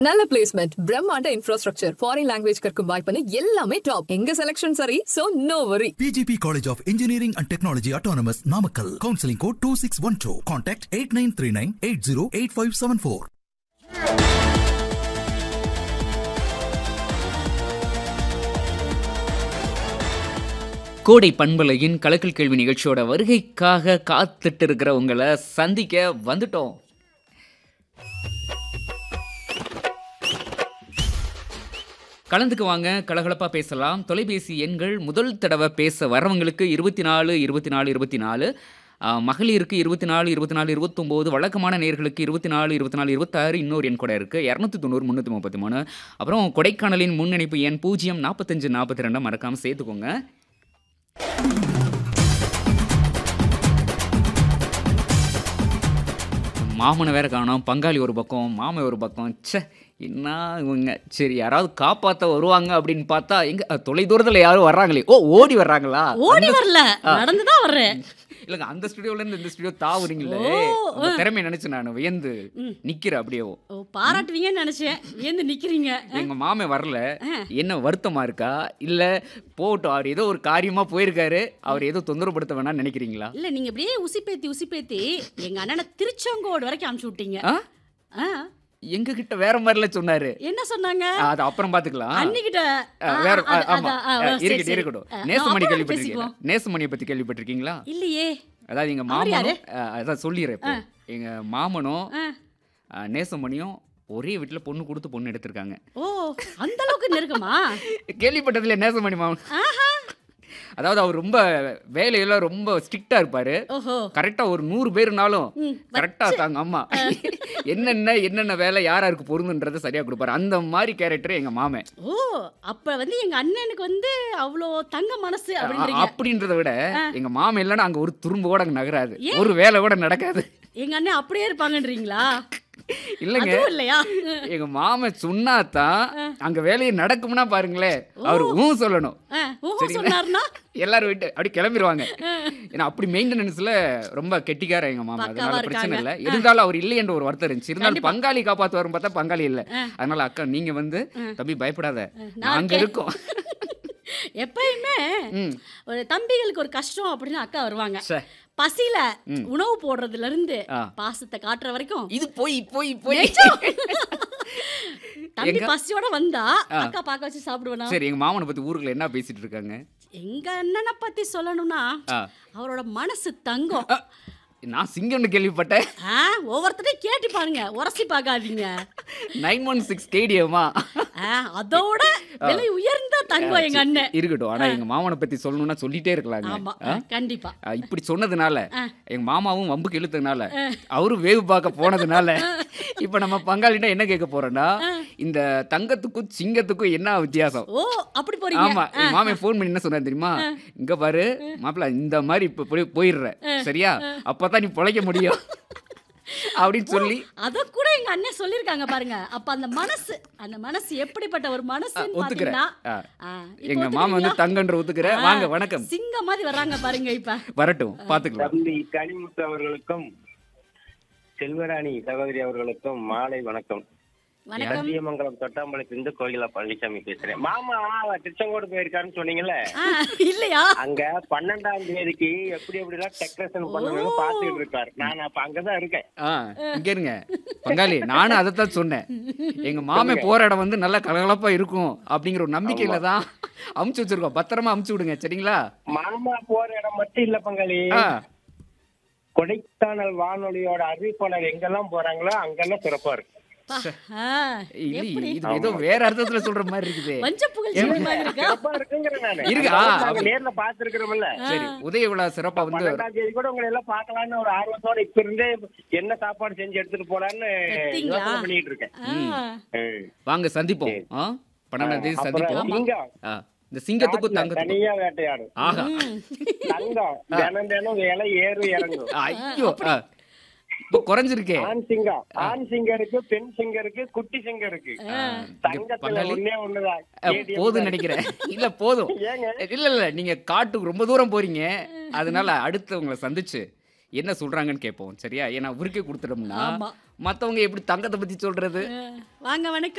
நல்ல பிளேஸ்மெண்ட் பிரம்மாண்ட infrastructure foreign language கற்கும் வாய்ப்புன்னு எல்லாமே டாப் எங்க செலக்ஷன் சரி so no worry PGP College of Engineering and Technology Autonomous Namakkal. Counseling code 2612. Contact 8939 808574. கோடை பண்பலையின் கலக்கல் கேள்வி நிகழ்ச்சியோட வருகைக்காக காத்துட்டு இருக்கிற உங்களை சந்திக்க வந்துட்டோம் கலந்துக்கு வாங்க கலகலப்பா பேசலாம் தொலைபேசி எண்கள் முதல் தடவை பேச வரவங்களுக்கு இருபத்தி நாலு இருபத்தி நாலு இருபத்தி நாலு மகளிருக்கு இருபத்தி நாலு இருபத்தி நாலு இருபத்தொம்போது வழக்கமான நேர்களுக்கு இருபத்தி நாலு இருபத்தி நாலு இருபத்தாறு இன்னொரு எண் கூட இருக்குது இரநூத்தி தொண்ணூறு முந்நூற்றி முப்பத்தி மூணு அப்புறம் கொடைக்கானலின் முன்னிணைப்பு எண் பூஜ்ஜியம் நாற்பத்தஞ்சு நாற்பத்தி ரெண்டை மறக்காமல் சேர்த்துக்கோங்க மாமனை வேற காணோம் பங்காளி ஒரு பக்கம் மாமன் ஒரு பக்கம் ச்சே என்ன இவங்க சரி யாராவது காப்பாற்ற வருவாங்க அப்படின்னு பார்த்தா எங்க தொலை தூரத்தில் யாரும் வர்றாங்களே ஓ ஓடி வர்றாங்களா ஓடி வரல நடந்துதான் வர்றேன் இல்லைங்க அந்த ஸ்டுடியோல இருந்து இந்த ஸ்டுடியோ தாவுறீங்களே ஓ, அந்த திறமையை நினைச்சு நான் வியந்து நிக்கிறேன் அப்படியே ஓ பாராட்டுவீங்கன்னு நினைச்சேன் ஏந்து நிக்கிறீங்க எங்க மாமே வரல என்ன வருத்தமா இருக்கா இல்ல போகட்டும் அவர் ஏதோ ஒரு காரியமா போயிருக்காரு அவர் ஏதோ தொந்தரவுப்படுத்த வேணாம்னு நினைக்கிறீங்களா இல்ல நீங்க அப்படியே உசிப்பேத்தி உசிப்பேத்தி எங்க அண்ணனை திருச்செங்கோடு வரைக்கும் அனுப்பிச்சு விட்டீங்க ஆ? ஆ, எங்க கிட்ட வேற மாதிரில சொன்னாரு என்ன சொன்னாங்க அது அப்புறம் பாத்துக்கலாம் அன்னிக்கிட்ட ஆ, வேற ஆ, அது- ஆமா அதான், ஆ, ஆ, சரி, இருக்கட்டும் சரி. இருக்கட்டும் ஆ, நேசமணி அப்புறம் கேள்விப்பட்டிருக்கீங்களா பேசிக்குவோம். நேசமணியை பத்தி கேள்விப்பட்டிருக்கீங்களா இல்லையே அதாவது எங்க அவர் யாரு? மாமனும் ஆ, அதான் சொல்லிடுறேன் இப்போ எங்க மாமனும் ஆ. ஆ, நேசமணியும் ஒரே வீட்டுல பொண்ணு கொடுத்து பொண்ணு எடுத்திருக்காங்க ஓ அந்த அளவுக்கு நெருக்கமா கேள்விப்பட்டதுல நேசமணி மாமன் ஆஹா அதாவது அவர் ரொம்ப வேலையெல்லாம் ரொம்ப ஸ்ட்ரிக்டா இருப்பாரு ஓஹோ கரெக்டா ஒரு நூறு பேருனாலும் ம், கரெக்டா தாங்க அம்மா என்னென்ன என்னென்ன வேலை யார் யாருக்கு பொருந்துன்றதை சரியா கொடுப்பாரு அந்த மாதிரி கேரக்டர் எங்க மாமன் ஓ அப்ப வந்து எங்க அண்ணனுக்கு வந்து அவ்வளோ தங்க மனசு அ- அப்படின்றீங்க அப்படின்றத விட எங்க மாமன் இல்லைன்னா அங்க ஒரு துரும்பு கூட அங்க நகராது ஏன்? ஒரு வேலை கூட நடக்காது எங்க அண்ணன் அப்படியே இருப்பாங்கன்றீங்களா இல்லைங்க அதுவும் இல்லையா எங்க மாமன் சொன்னாதான் அங்க வேலையை நடக்கும்னா பாருங்களேன் அவர் ஊ சொல்லணும் ஆ, ஓஹோ சரிங்களா? சொன்னார்னா எல்லாரும் விட்டு அப்படி கிளம்பிடுவாங்க ஏன்னா அப்படி மெயின்டெனன்ஸ்ல ரொம்ப கெட்டிக்கார எங்க மாமா பக்காவா அதனால பிரச்சனை இருக்காங்க. இல்ல இருந்தாலும் அவர் இல்லை என்ற ஒரு வருத்தம் இருந்துச்சு இருந்தாலும் கண்டிப்பா. பங்காளி காப்பாத்துவாருன்னு பார்த்தா பங்காளி இல்ல அதனால அக்கா நீங்க வந்து தம்பி பயப்படாத நான் நாங்க இருக்கேன். இருக்கோம் எப்பயுமே ம். ஒரு தம்பிகளுக்கு ஒரு கஷ்டம் அப்படின்னு அக்கா வருவாங்க சே. பசியில உணவு போடுறதுல இருந்து ஆ. பாசத்தை காட்டுற வரைக்கும் இது போய் போய் போய் தம்பி எங்க? பசியோட வந்தா ஆ. அக்கா பார்க்க வச்சு சாப்பிடுவேனா சரி எங்க மாமனை பத்தி ஊருக்குள்ள என்ன பேசிட்டு இருக்காங்க எங்க அண்ணனை பத்தி சொல்லணும்னா ஆ. அவரோட மனசு தங்கம் அ, நான் சிங்கம்னு கேள்விப்பட்டேன் ஆ, ஒவ்வொருத்தரையும் கேட்டு பாருங்க உரசி பார்க்காதீங்க நைன் ஒன் சிக்ஸ் கேடிஎம்மா ஆ, அதோட விலை உயர்ந்த தங்கம் எங்க அண்ணன் இருக்கட்டும் ஆனா எங்க மாமனை பத்தி சொல்லணும்னா சொல்லிட்டே இருக்கலாங்க ஆமா ஆ? கண்டிப்பா ஆ, இப்படி சொன்னதுனால எங்க மாமாவும் வம்புக்கு இழுத்ததுனால அவரும் வேவு பார்க்க போனதுனால இப்ப நம்ம பங்காளிட்ட என்ன கேட்க போறோம்னா இந்த தங்கத்துக்கும் சிங்கத்துக்கும் என்ன வித்தியாசம் ஓ அப்படி போறீங்க ஆமா எங்க மாமன் ஃபோன் பண்ணி என்ன சொன்னாரு தெரியுமா இங்க பாரு மாப்பிள்ள இந்த மாதிரி இப்ப போய் போயிடுற சரியா அப்பதான் நீ பொழைக்க முடியும் அப்படின்னு சொல்லி அத கூட எங்க அண்ணன் சொல்லிருக்காங்க பாருங்க அப்ப அந்த மனசு அந்த மனசு எப்படிப்பட்ட ஒரு மனசுன்னு ஒத்துக்கிறேன் பாத்தீங்கன்னா ஆ. ஆ, இப்ப எங்க மாமா வந்து ஒத்துக்கிறீங்களா? தங்கன்ற ஒத்துக்கிற வாங்க வணக்கம் சிங்கம் மாதிரி வர்றாங்க பாருங்க இப்ப வரட்டும் பாத்துக்கலாம் தம்பி கனிமுத்து அவர்களுக்கும் செல்வராணி சகோதரி அவர்களுக்கும் மாலை வணக்கம் வணக்கம் சத்தியமங்கலம் தொட்டாம்பலத்திலிருந்து கோகிலா பழனிசாமி பேசுறேன் மாமா திருச்செங்கோடு போயிருக்காருன்னு சொன்னீங்கல்ல ஆ, இல்லையா அங்க பன்னெண்டாம் தேதிக்கு எப்படி எப்படி எல்லாம் டெக்கரேஷன் பண்ணணும்னு பாத்துட்டு இருக்காரு நான் அப்ப அங்கதான் இருக்கேன் ஆ இங்க இருங்க பங்காளி நானும் அதைத்தான் சொன்னேன் எங்க மாமே போற இடம் வந்து நல்லா கலகலப்பா இருக்கும் அப்படிங்கிற ஒரு நம்பிக்கையில தான் அமுச்சு வச்சிருக்கோம் பத்திரமா அமுச்சு விடுங்க சரிங்களா மாமா போற இடம் மட்டும் இல்ல பங்காளி ஆ கொடைக்கானல் வானொலியோட அறிவிப்பாளர் எங்கெல்லாம் போறாங்களோ அங்கெல்லாம் சிறப்பா இருக்கு பா, ஆ, இல்ல எப்படி இது ஏதோ வேற அர்த்தத்துல சொல்ற மாதிரி இருக்குது வஞ்ச புகழ்ச்சி மாதிரி இருக்கா சிறப்பா இருக்குங்கிறேன் நானு இருக்கு, அந்த ஆ, அளவுக்கு நாங்க அப்படி. நேர்ல பாத்துருக்கிறோம்ல சரி உதய விழா சிறப்பா வந்து பன்னெண்டாம் தேதி கூட உங்களை எல்லாம் பார்க்கலாம்னு ஒரு ஆர்வத்தோட இப்ப இருந்தே என்ன சாப்பாடு செஞ்சு எடுத்துட்டு போலான்னு எடுத்தீங்களா? யோசனை பண்ணிட்டு இருக்கேன் ஆ, ம். வாங்க சந்திப்போம் ஆ பன்னெண்டாம் தேதி அப்புறம் சந்திப்போம் சிங்கம் ஆ, இந்த சிங்கத்துக்கும் காட்டுல தங்கத்துக்கும் தனியா வேட்டையாடும் ஆஹா தங்கம் தினம் தினம் விலை ஏறும் இறங்கும் ஐயோ ஆ. இப்போ குறைஞ்சிருக்கே ஆண் சிங்கம் ஆண் சிங்கம் இருக்கு பெண் சிங்கம் இருக்கு குட்டி சிங்கம் இருக்கு தங்கத்துல பங்காளி ஒண்ணே ஒண்ணுதான் அஹ், KDM போதும் தான். நினைக்கிறேன் இல்ல போதும் ஏங்க? இல்ல இல்ல நீங்க காட்டுக்கு ரொம்ப தூரம் போறீங்க அதனால அடுத்து உங்களை சந்திச்சு என்ன சொல்றாங்கன்னு கேட்போம் சரியா ஏன்னா உருக்கே கொடுத்துட்டோம்னா ஆமா. மத்தவங்க எப்படி தங்கத்தை பத்தி சொல்றது வாங்க வணக்கம்